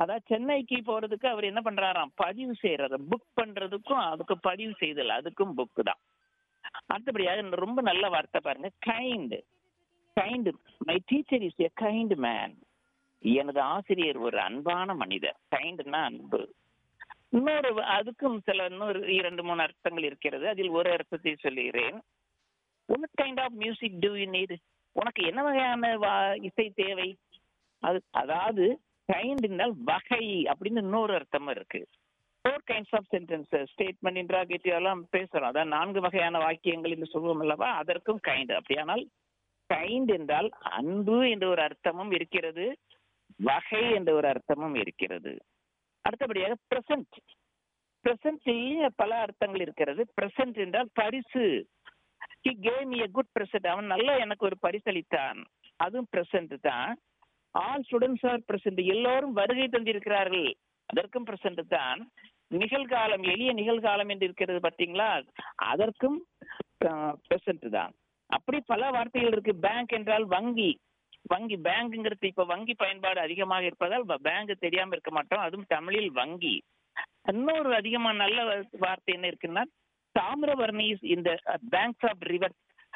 அதாவது சென்னைக்கு போறதுக்கு அவர் என்ன பண்றாராம் பதிவு செய்யறாரு புக் பண்றதுக்கும் அதுக்கு பதிவு செய்தல் அதுக்கும் புக் தான் அடுத்தபடியாக ரொம்ப நல்ல வார்த்தை பாருங்க kind kind my teacher is a kind man எனது ஆசிரியர் ஒரு அன்பான மனிதர் கைண்ட்னா அன்பு இன்னொரு அதுக்கும் சில இன்னொரு இரண்டு மூணு அர்த்தங்கள் இருக்கிறது அதில் ஒரு அர்த்தத்தை சொல்லுகிறேன் what kind of music do you need உனக்கு என்ன வகையான வா- இசை தேவை அது அதாவது கைண்ட் என்றால் வகை அப்படின்னு இன்னொரு அர்த்தம் இருக்கு four kinds of sentences statement interrogative எல்லாம் பேசுறோம் அதான் நான்கு வகையான வாக்கியங்கள் என்று சொல்லுவோம் அல்லவா அதற்கும் கைண்ட் அப்படியானால் கைண்ட் என்றால் அன்பு என்ற ஒரு அர்த்தமும் இருக்கிறது வகை என்ற ஒரு அர்த்தமும் இருக்கிறது அடுத்தபடியாக பிரசன்ட் பிரசன்ட்லேயே பல அர்த்தங்கள் இருக்கிறது பிரசன்ட் என்றால் பரிசு he gave me a good present அவன் நல்ல எனக்கு ஒரு பரிசளித்தான் அதுவும் பிரசன்ட் தான் ஆல் ஸ்டூடெண்ட்ஸ் ஆர் பிரசன்ட் எல்லோரும் வருகை தந்திருக்கிறார்கள் அதற்கும் பிரசன்ட் தான் நிகழ்காலம் எளிய நிகழ்காலம் என்று இருக்கிறது பார்த்தீங்களா அதற்கும் பிரசன்ட் தான் அப்படி பல வார்த்தைகள் இருக்கு பேங்க் என்றால் வங்கி வங்கி பேங்க்ங்கிறது இப்ப வங்கி பயன்பாடு அதிகமாக இருப்பதால் பேங்க் தெரியாம இருக்க மாட்டோம் அதுவும் தமிழில் வங்கி இன்னொரு அதிகமா நல்ல வார்த்தை என்ன இருக்குன்னா தாமிரபரணி இந்த banks of river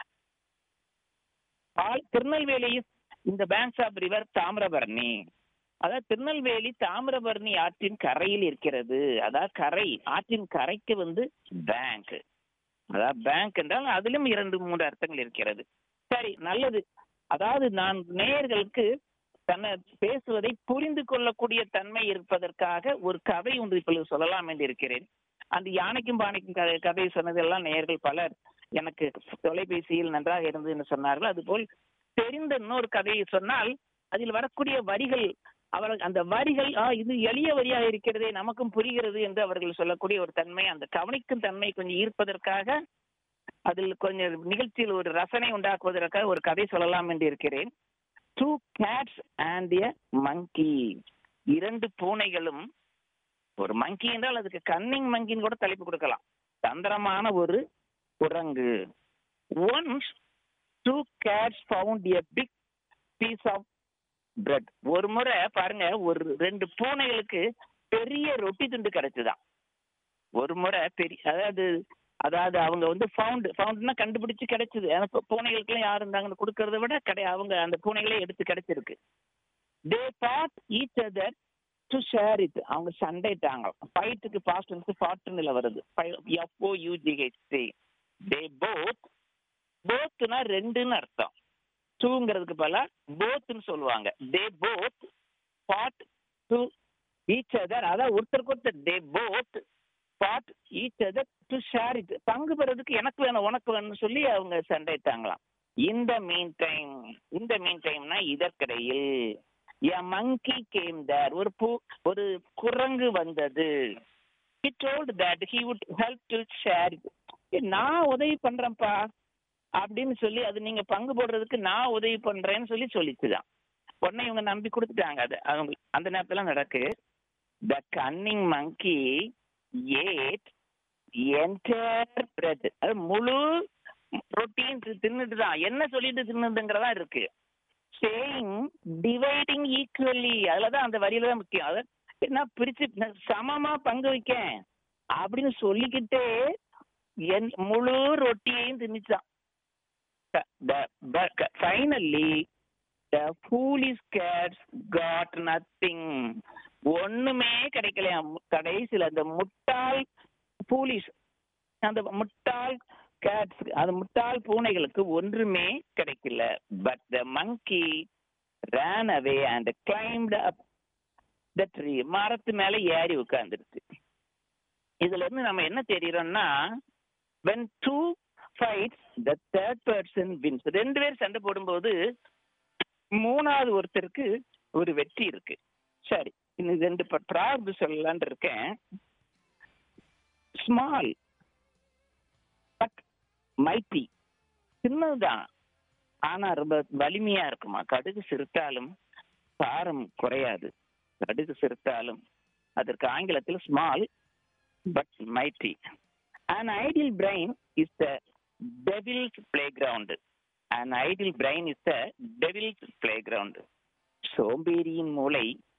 all Tirunelveli இந்த பேங்க்ஸ் ஆஃப் ரிவர் தாமிரபரணி அதாவது திருநெல்வேலி தாமிரபரணி ஆற்றின் கரையில் இருக்கிறது அதாவது கரை ஆற்றின் கரைக்கு வந்து பேங்க் அதாவது பேங்க் என்றால் அதிலும் இரண்டு மூன்று அர்த்தங்கள் இருக்கிறது சரி நல்லது அதாவது நான் நேயர்களுக்கு தன்னை பேசுவதை புரிந்து கொள்ளக்கூடிய தன்மை இருப்பதற்காக ஒரு கதை ஒன்று இப்பொழுது சொல்லலாம் என்று இருக்கிறேன் அந்த யானைக்கும் பானைக்கும் கதை கதை சொன்னதெல்லாம் நேயர்கள் பலர் எனக்கு தொலைபேசியில் நன்றாக இருந்தது என்று சொன்னார்கள் அதுபோல் தெரிந்த இன்னொரு கதையை சொன்னால் அதில் வரக்கூடிய வரிகள் அவர்கள் அந்த வரிகள் ஆ இது எளிய வரியாக இருக்கிறதே நமக்கும் புரிகிறது என்று அவர்கள் சொல்லக்கூடிய ஒரு தன்மை அந்த கவனிக்கும் தன்மை கொஞ்சம் ஈர்ப்பதற்காக அதில் கொஞ்சம் நிகழ்ச்சியில் ஒரு ரசனை உண்டாக்குவதற்காக ஒரு கதை சொல்லலாம் என்று இருக்கிறேன் two cats and a monkey இரண்டு பூனைகளும் ஒரு மங்கி என்றால் அதுக்கு கன்னிங் மங்கின்னு கூட தலைப்பு கொடுக்கலாம் தந்திரமான ஒரு குரங்கு once two cats found a big piece of bread ஒரு முறை பாருங்க ஒரு ரெண்டு பூனைகளுக்கு பெரிய ரொட்டி துண்டு கிடைச்சுதான் ஒரு முறை பெரிய அதாவது அதாவது அவங்க வந்து ஃபவுண்ட் ஃபவுண்ட்னா கண்டுபிடிச்சு கிடைச்சது எனக்கு பூனைகளுக்குலாம் யார் இருந்தாங்கன்னு கொடுக்கறத விட கிடை அவங்க அந்த பூனைகளே எடுத்து கிடைச்சிருக்கு they fought each other to share it அவங்க சண்டைட்டாங்க ஃபைட்டுக்கு பாஸ்ட் வந்து ஃபார்ட்டுன்னு வருது எஃப்ஓ யூஜிஹெச்டி தே போத் போத்னா ரெண்டுன்னு அர்த்தம் டூங்கிறதுக்கு பல போத்னு சொல்லுவாங்க they both fought to each other அதாவது ஒருத்தருக்கு ஒருத்தர் they both fought each other to share it பங்கு பெறதுக்கு எனக்கு வேணும் உனக்கு வேணும்னு சொல்லி அவங்க சண்டைட்டாங்களாம் இந்த மீன் டைம் இந்த மீன் டைம்னா இதற்கிடையில் எ மங்கி கேம் தேர் ஒரு பூ ஒரு குரங்கு வந்தது he told that he would help to share நான் உதவி பண்றேன்ப்பா அப்படின்னு சொல்லி அது நீங்க பங்கு போடுறதுக்கு நான் உதவி பண்றேன்னு சொல்லி சொல்லிச்சுதான் உடனே இவங்க நம்பி கொடுத்துட்டாங்க அது அவங்க அந்த நேரத்துல நடக்கு the cunning monkey ate entire bread அது முழு ரொட்டின் தின்னுட்டு தான் என்ன சொல்லிட்டு தின்னுதுங்கிறதா இருக்கு சேயிங் டிவைடிங் ஈக்குவலி அதுல தான் அந்த வரியில தான் முக்கியம் அதை என்ன பிரிச்சு நான் சமமா பங்கு வைக்கேன் அப்படின்னு சொல்லிக்கிட்டே என் முழு ரொட்டியையும் திணிச்சான் finally the foolish cats got nothing ஒண்ணுமே கிடைக்கலையா கடைசியில் அந்த முட்டாள் பூலிஸ் அந்த முட்டாள் கேட்ஸ் அந்த முட்டாள் பூனைகளுக்கு ஒன்றுமே கிடைக்கல but the monkey ran away and climbed up the tree மரத்து மேல ஏறி உட்கார்ந்துருச்சு இதுல இருந்து நம்ம என்ன தெரியுறோம்னா when two fights the third person wins ரெண்டு பேர் சண்டை போடும்போது மூணாவது ஒருத்தருக்கு ஒரு வெற்றி இருக்கு சரி இன்னும் ரெண்டு ப்ராப்து சொல்லலான் இருக்கேன் ஸ்மால் பட் மைட்டி சின்னதுதான் ஆனா ரொம்ப வலிமையா இருக்குமா கடுகு சிறுத்தாலும் சாரம் குறையாது கடுகு சிறுத்தாலும் அதற்கு ஆங்கிலத்தில் small but mighty an ideal brain is the devil's playground an ideal brain is the devil's playground சோம்பேறியின் மூளை